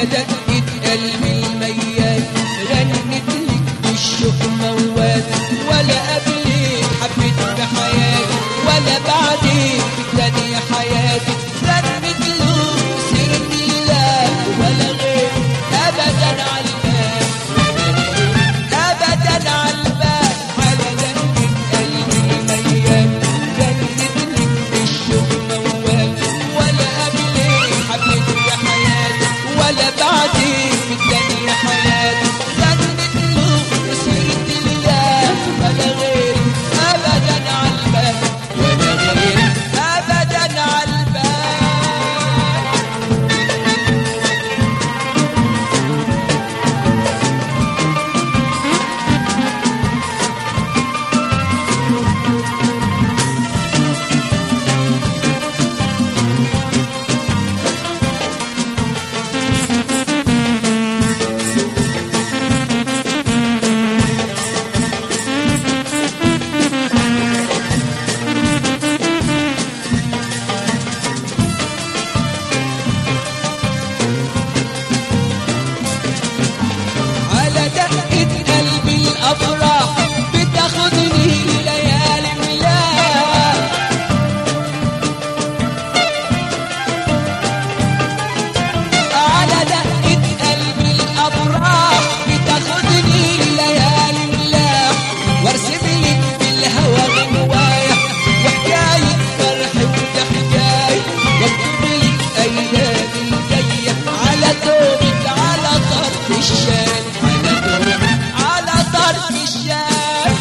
على دقة قلبي الميت غنت لك بالشوق موال ولا قبلك حبيت بحياتي ولا بعدك تاني حياتي غنت له سيرة الله ولا غير أبدا على البال أبدا على البال على دقة قلبي الميت غنت لك بالشوق موال ولا قبلك حبيت بحياتي ولا بعدك تاني حياتي غنت له سيرة الله ولا غير أبدا على البال ولا غير أبدا على البال على دقة قلبي الأفراح بتاخدني ليالي ملاح على دقة قلبي الأفراح بتاخدني ليالي ملاح وارسم لك بالهوى غنوايا وحكاية فرح وحكاية واكتب لك أيامي الجاية على دوبك على طرف الشام على دوبك على طرف الشام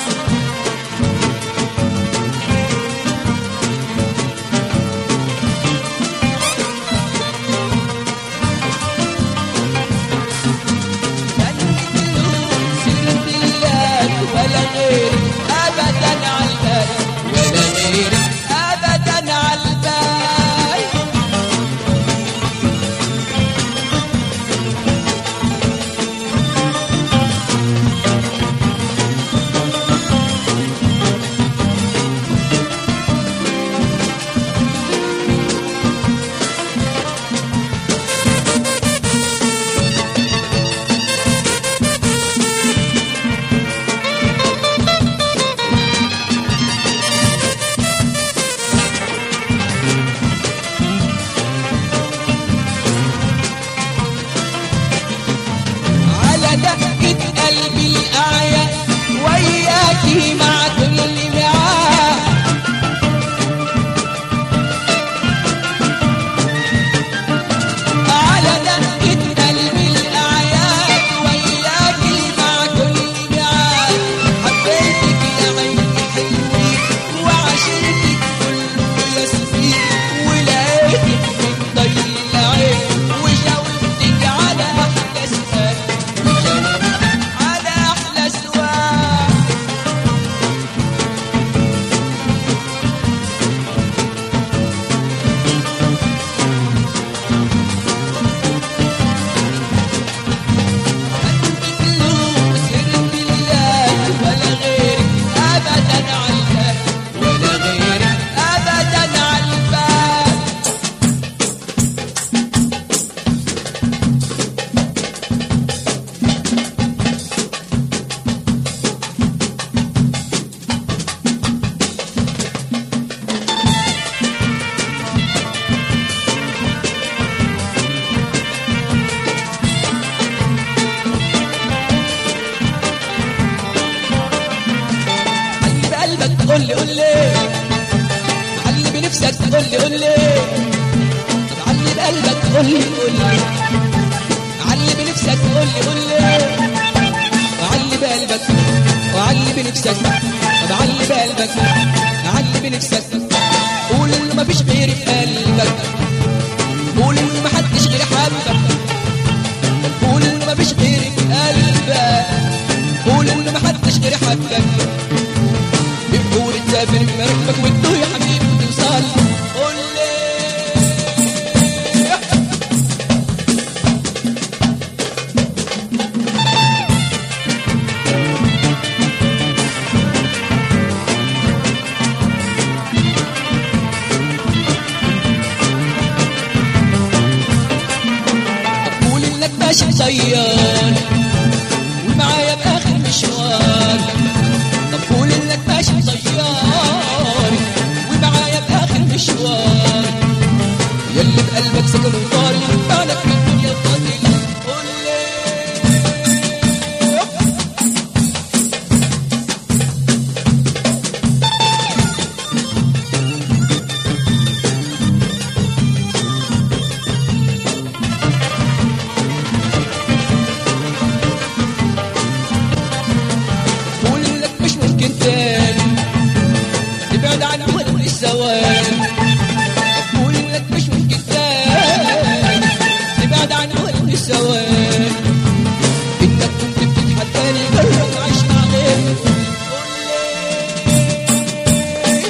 سيرة الله ولا غير أبدا على البال ولا غير أبدا على البال على دقة قلبي الأعيا وياكي مع كل معاه على دقة قلبي الأعيا وياكي مع كل معاه حبيتك يا عيني حلوين وعشرتك كله ياسمين ولقيتك من ضي العين وجاوبتك على أحلى سؤال وجاوبتك على أحلى سؤال سرت الله ولا غيرك ابدا على البال ولا غيرك ابدا على البال علي بقلبك قول لي قول لي علي بنفسك قول لي قول لي طب علي بقلبك قول لي قول لي علي بنفسك قول لي قول لي وعلي بقلبك وعلي بنفسك طب علي بقلبك علي بنفسك قول انه مفيش غيري في قلبك قول انه محدش غيري حبك قول انه مفيش غيري في قلبك قول انه محدش غيري حبك بتقول تسافر بمركبك وتدوي يا حبيبي وتوصل قول لي ماشي طيار ومعايا باخر مشوار طب قول انك ماشي طيار ومعايا باخر مشوار يلي بقلبك سكن وطاري بالك من الدنيا فاضي قول لي قول انك مش ممكن تاني تبعد عن ولد الزوال قول انك مش ممكن تاني تبعد عن ولد الزوال انك كنت بتتحداني جرب عيش مع غيري قول لي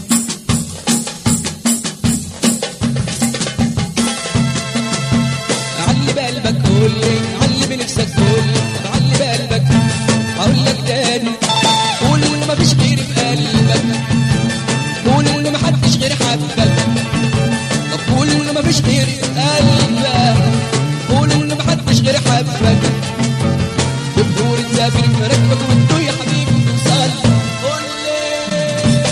علي بقلبك قول لي علي بنفسك قول لي طب علي بقلبك هقول لك تاني قول ان مفيش غيري في قلبك قول ان محدش غير حبك طب قول ان مفيش غيري في قلبك قول ان محدش غير حبك بتدور تسافر في مراكبك وانتو يا حبيبي توصل قول لي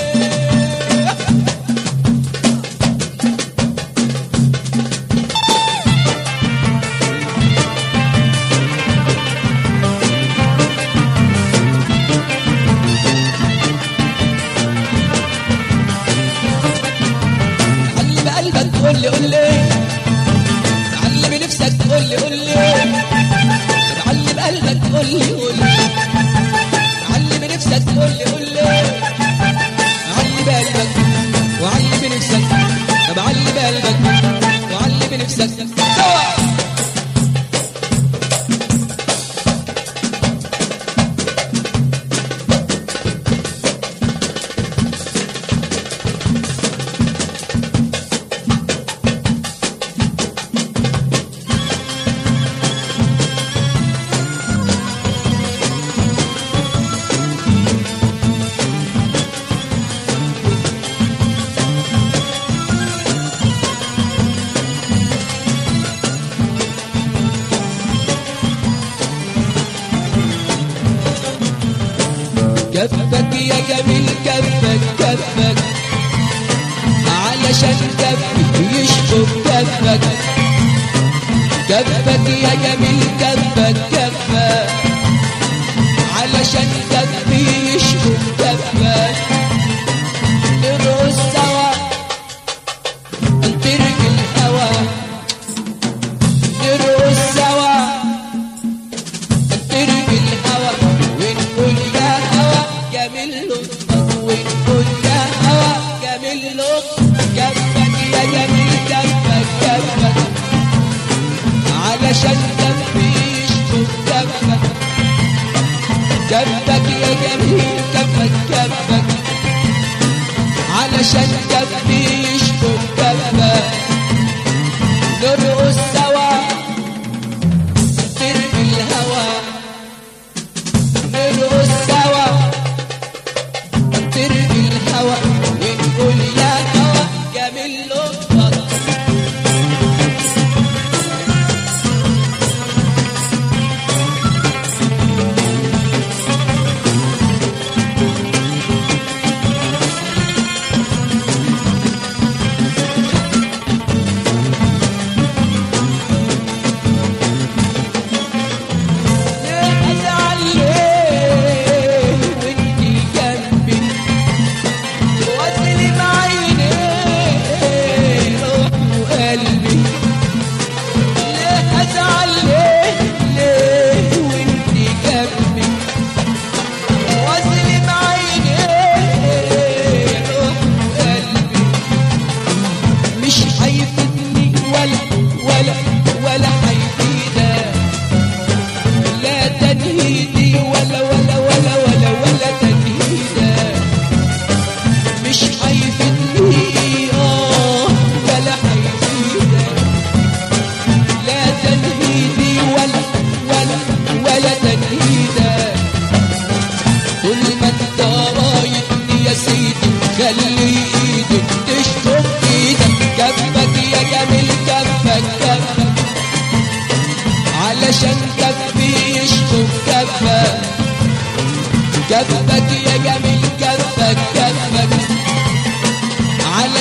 علي بقلبك قول لي قول لي علي بنفسك قول لي قول لي طب علي بقلبك قول لي قول لي علي بنفسك قول لي قول لي علي بقلبك وعلي بنفسك طب علي بقلبك وعلي بنفسك سوا كفك يا جميل كفك كفك علشان كفك يشكر كفك كفك يا جميل كفك كفك علشان كفك يشكر كفك نرقص سوا نطير في الهوا نرقص سوا نطير في الهوا ونقول يا هوا جميل لطفك ونقول يا هوا جميل لطفك كفك يا جميل كفك كفك علشان كفي يشكر كفك كفك يا جميل كفك كفك علشان كفي يشكر كفك نرقص سوا نطير في الهوا نرقص سوا نطير في الهوا ونقول يا هوا جميل لطفك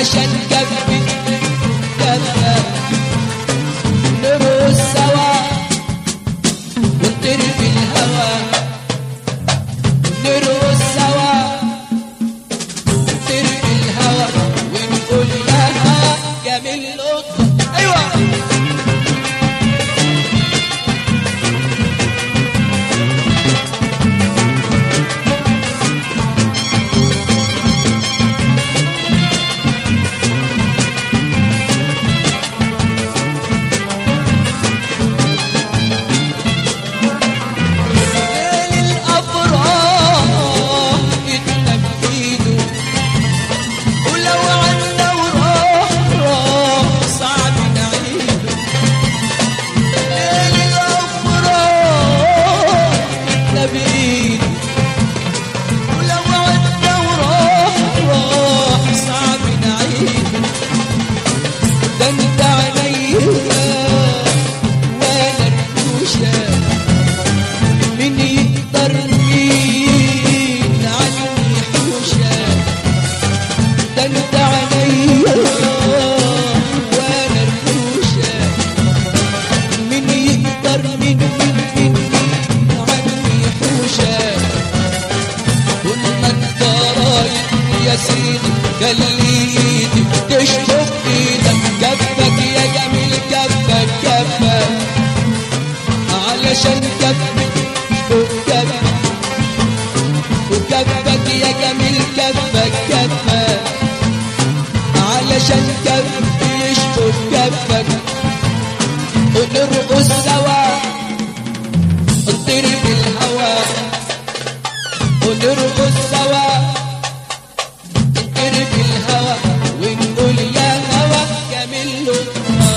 علشان جنبك جنبك نرقص سوا ونطير في الهوا نرقص سوا ونطير في الهوا ونقول لها جميل القطة ايوه ليل الأفراح يتنفذوا ولو عنا وراح راح صعب نعيده ليل الأفراح يتنفذوا ولو عنا وراح راح صعب نعيده ده انت عليا وانا الكوشه من يقدر مين عني حوشة ده انت عليا وانا الحوشة من يقدر مين مين مين مين عني حوشة طول ما انت رايح يا سيدي خليتي تشطف ايدك كفك يا جميل كفك كفك علشان كفك وكفك وكفك يا جميل كفك كفك علشان كفك يشبك كفك ونرقص سوا نطير في الهوا ونرقص سوا نطير في الهوا ونقول يا هوا جميل لطفك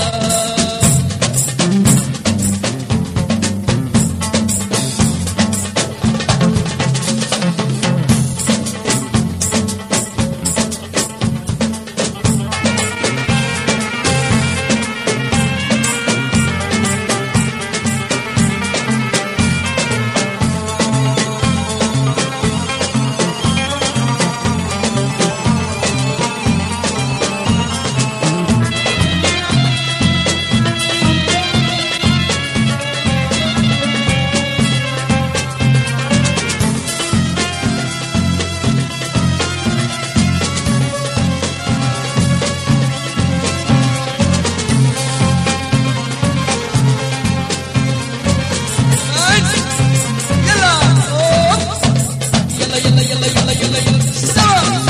يلا يلا يلا يلا يلا يلا سوا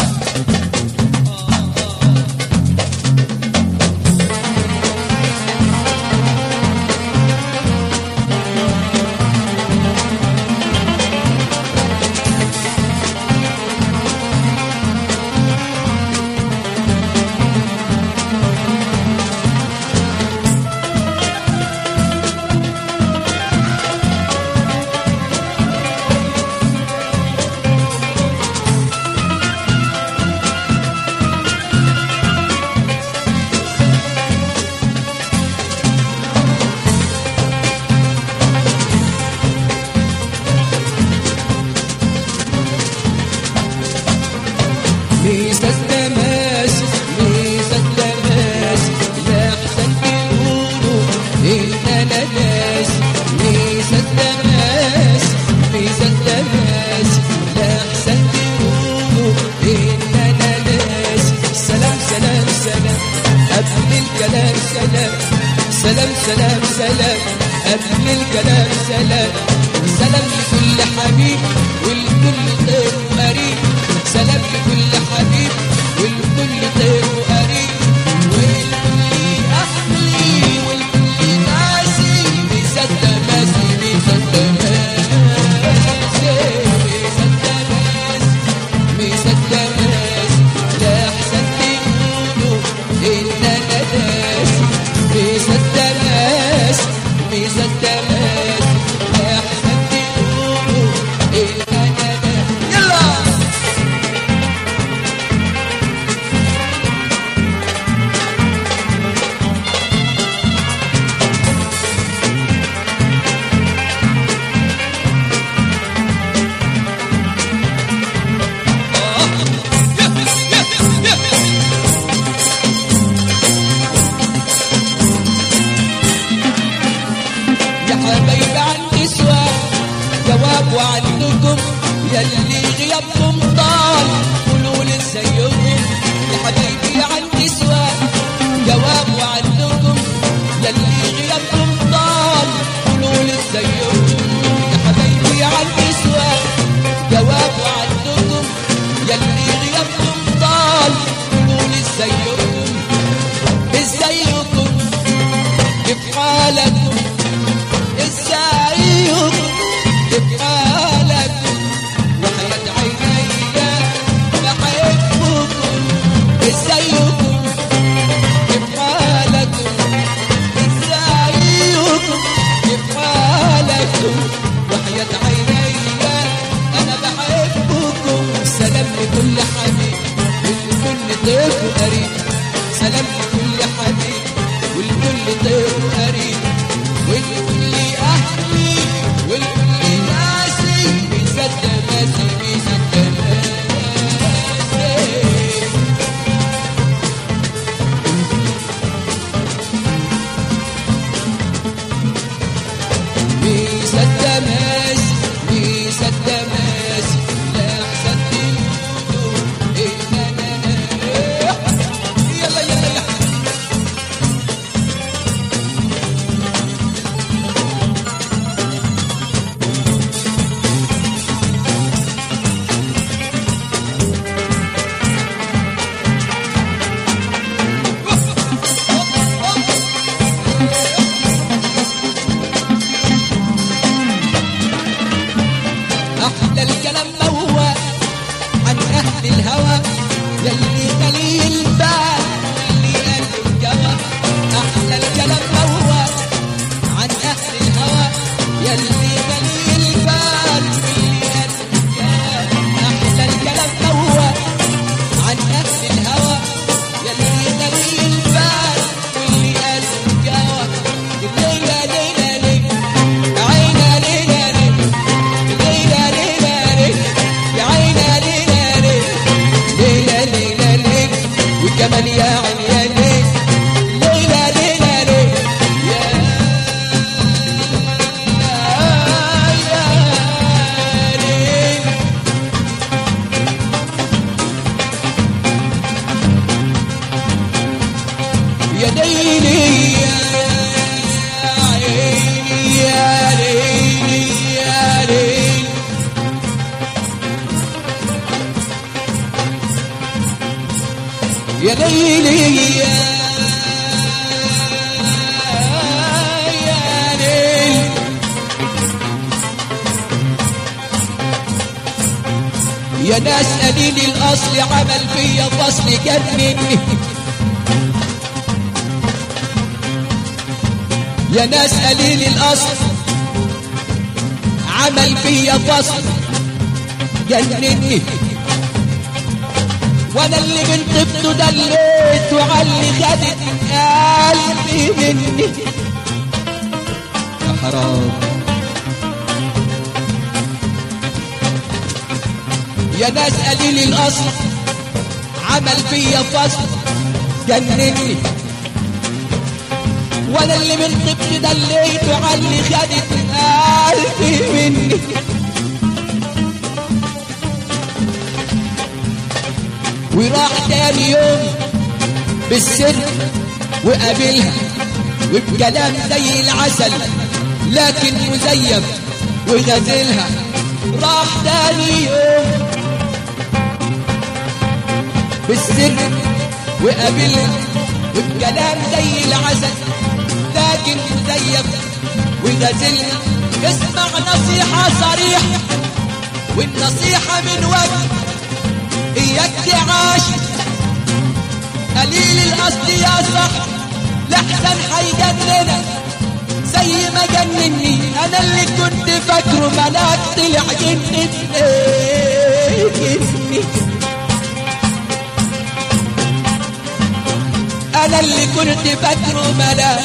ميزة تماس ميزة تماس لا أحسن يقولوا إن أنا ناس ميزة تماس ميزة تماس لا أحسن يقولوا إن أنا ناس سلام سلام سلام قبل الكلام سلام سلام سلام سلام قبل الكلام سلام سلام لكل حبيب والكل طير قريب سلام لكل حبيب والكل طير قريب والكل أهلي والكل ناسي مصدق ماسي مصدق ماسي مصدق ماسي مصدق ماسي لا أحسن تقولوا إن أنا ناسي مصدق ماسي مصدق ماسي لا أحسن تقولوا إن أنا ناسي يلا يلي غيابكم طال قولوا لي ازيكم يا حبايبي عندي سؤال جواب وعندكم يلي غيابكم طال قولوا لي ازيكم يا حبايبي عندي سؤال جواب وعندكم يلي غيابكم طال قولوا لي ازيكم ازيكم كيف حالكم ازيكم كيف حالكم وحياة عينيا بحبكم ازيكم كيف حالكم ازيكم كيف حالكم وحياة عينيا انا بحبكم سلام لكل حبيب ولكل ضيف وقريب سلام لكل حبيب ولكل ضيف وقريب ولكل اهلي ولكل ناسي بيصدق ماسي بيصدق ماسي ميس التماس ميس التماس لا احسن تقولوا ان انا يلا يلا يلا أحلى الكلام هو عن أهل الهوى يلي قليل البال يلي قلب الجوى أحلى الكلام هو عن أهل الهوى يلي قليل البال يلي قلب الجوى أحلى الكلام هو عن أهل الهوى يلي قليل البال يلي قلب الجوى ليلة ليلة ليلة عينا ليلة ليلة ليلى ليلى ليلى يا عينا ليلى ليلى ليلى ليلى ليلى وكمان يا عين يا ليلى ليلى ليلى ليلى يا يا ليلى يا ليلي يا عيني يا ليلي يا ليلي يا ليلي يا يا ليلي يا ناس قليل الاصل عمل فيا فصل جنني يا ناس قليل الاصل عمل فيا فصل جنني وانا اللي من طفته دليت وعلي خدت قلبي مني يا حرام يا ناس قليل الاصل عمل فيا فصل جنني وانا اللي من طفل دليت وعلي خدت قلبي مني وراح تاني يوم بالسر وقابلها وبكلام زي العسل لكن مزيف وغزلها راح تاني يوم بالسر وقابلها وبكلام زي العسل لكن مزيف وغزلها اسمع نصيحة صريحة والنصيحة من وجه إياك تعاش قليل الأصل يا صح لحسن حيجننك زي ما جنني أنا اللي كنت فاكره ملاك طلع جنني جنني أنا اللي كنت فاكره ملاك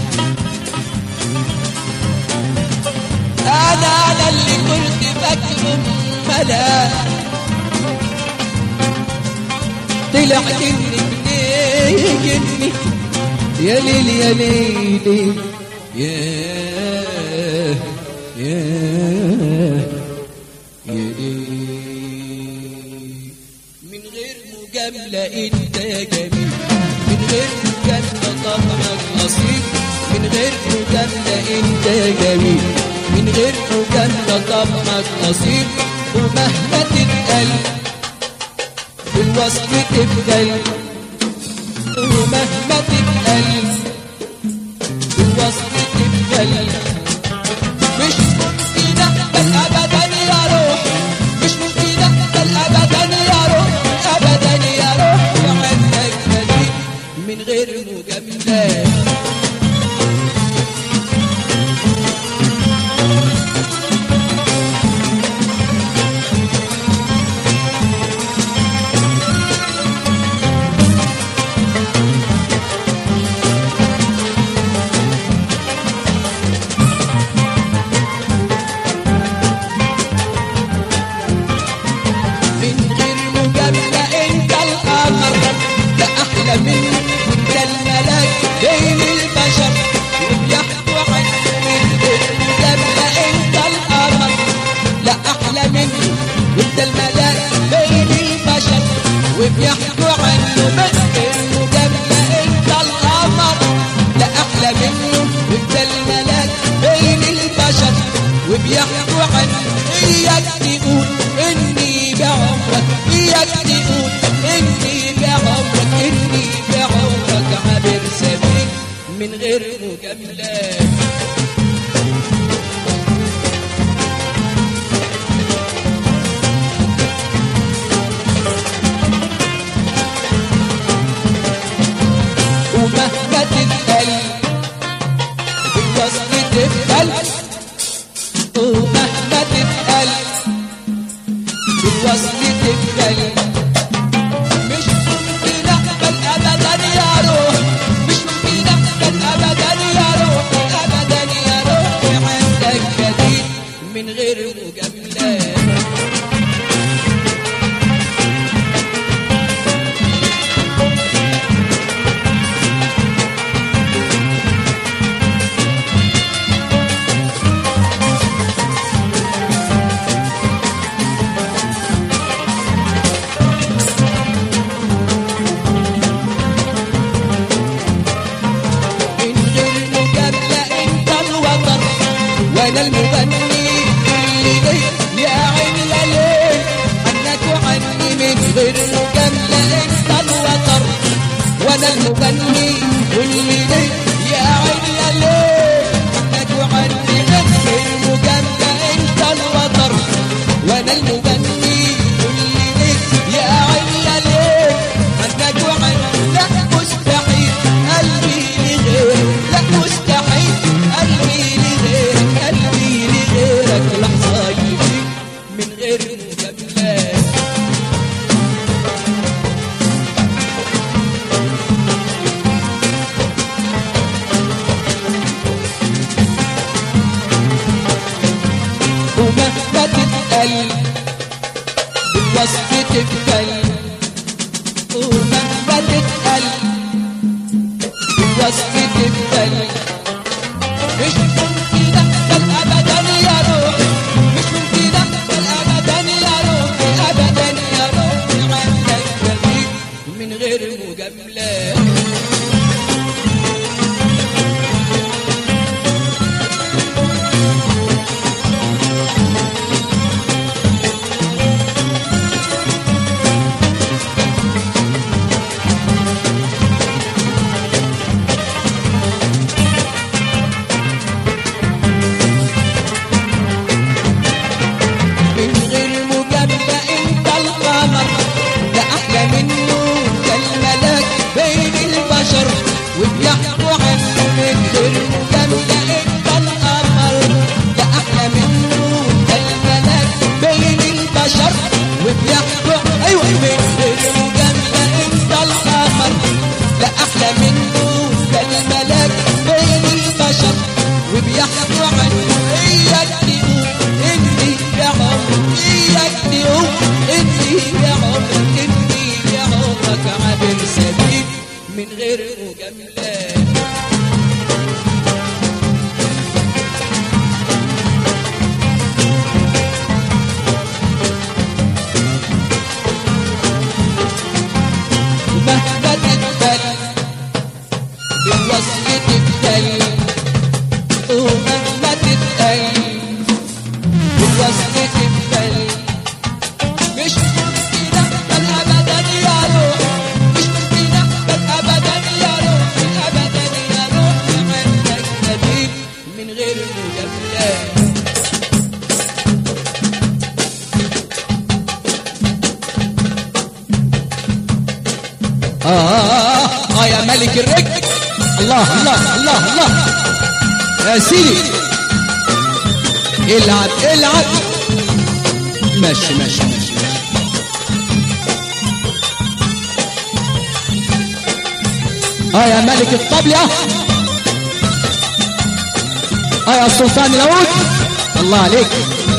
أنا أنا اللي كنت فاكره ملاك طلع جني جني جني يا ليل يا ليل يا يا يا ليل مجاملة انت جميل من غير مجاملة طبعك نصيب من غير مجاملة انت جميل من غير مجاملة طبعك نصيب ومهما تتقل بالوصف تبدل ومهما تتقل بالوصف تبدل مش ممكن اقبل ابدا يا روح مش ممكن اقبل ابدا يا روح ابدا يا روح عندك بديل من غير مجاملات من غير مجاملة انت القمر لا احلى منك وانت الملاك بين البشر وبيحكوا عنك من غير مجاملة انت القمر لا احلى منك وانت الملاك بين البشر وبيحكوا عنه من غير مجاملة انت القمر لا احلى منه وانت الملاك بين البشر وبيحكوا عنه اياك تقول اني بعمرك اياك تقول اني بعمرك اني بعمرك عابر سبيل من غير مجاملات ومهما تتقل بالوصف تبقل ومهما تتقل بالوصف تبقل مش ممكن اقبل ابدا يا روح مش ممكن اقبل ابدا يا روح ابدا يا روح عندك بديل من غير مجاملات من غير مجاملة انت الوطن وانا المغني اللي لي يا عيني يا ليل عنك وعني من غير مجاملة انت الوطن وانا المغني واللي لي يا عيني يا ليل عنك وعني من غير مجاملة انت الوطن وانا المغني واللي لي يا عيني يا ليل عنك وعني لا مستحيل قلبي لغيرك لا مستحيل قلبي لغيرك قلبي لغيرك لحظة يجيك من غير مجاملات ومهما تتقل بالوصف تبتل ومهما تتقل بالوصف تبتل مش ممكن اقبل ابدا يا روح مش ممكن اقبل ابدا يا روح ابدا يا روح عندك بديل من غير مجاملات من غير مجاملة انت القمر لا احلى منه كالملاك بين البشر وبيحكوا عنه من غير مجاملة انت القمر لا احلى منه كالملاك بين البشر وبيحكوا ايوه من غير مجاملة انت القمر لا احلى منه كالملاك بين البشر وبيحكوا عنه اياك تقول اني يا عمر اياك تقول اني يا عمر اني يا عمرك عابر سبيل من غير مجاملات اه يا ملك الرجل الله الله الله الله يا سيدي العب العب ماشي ماشي ماشي ماشي اه يا ملك الطبل اه اه يا سلطان العود الله عليك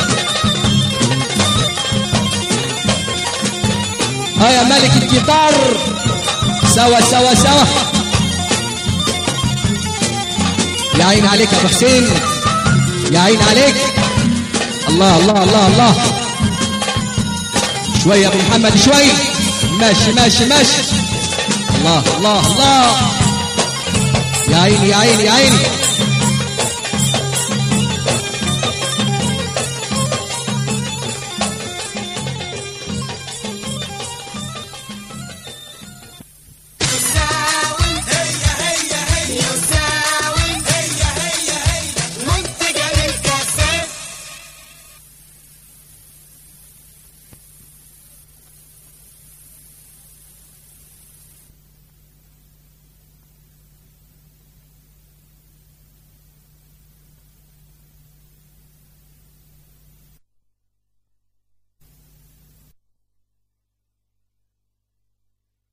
اه يا ملك الجيتار سوا سوا سوا يا عين عليك يا ابو حسين يا عين عليك الله الله الله الله شوية يا ابو محمد شوي ماشي ماشي ماشي الله الله الله يا عيني يا عيني يا عيني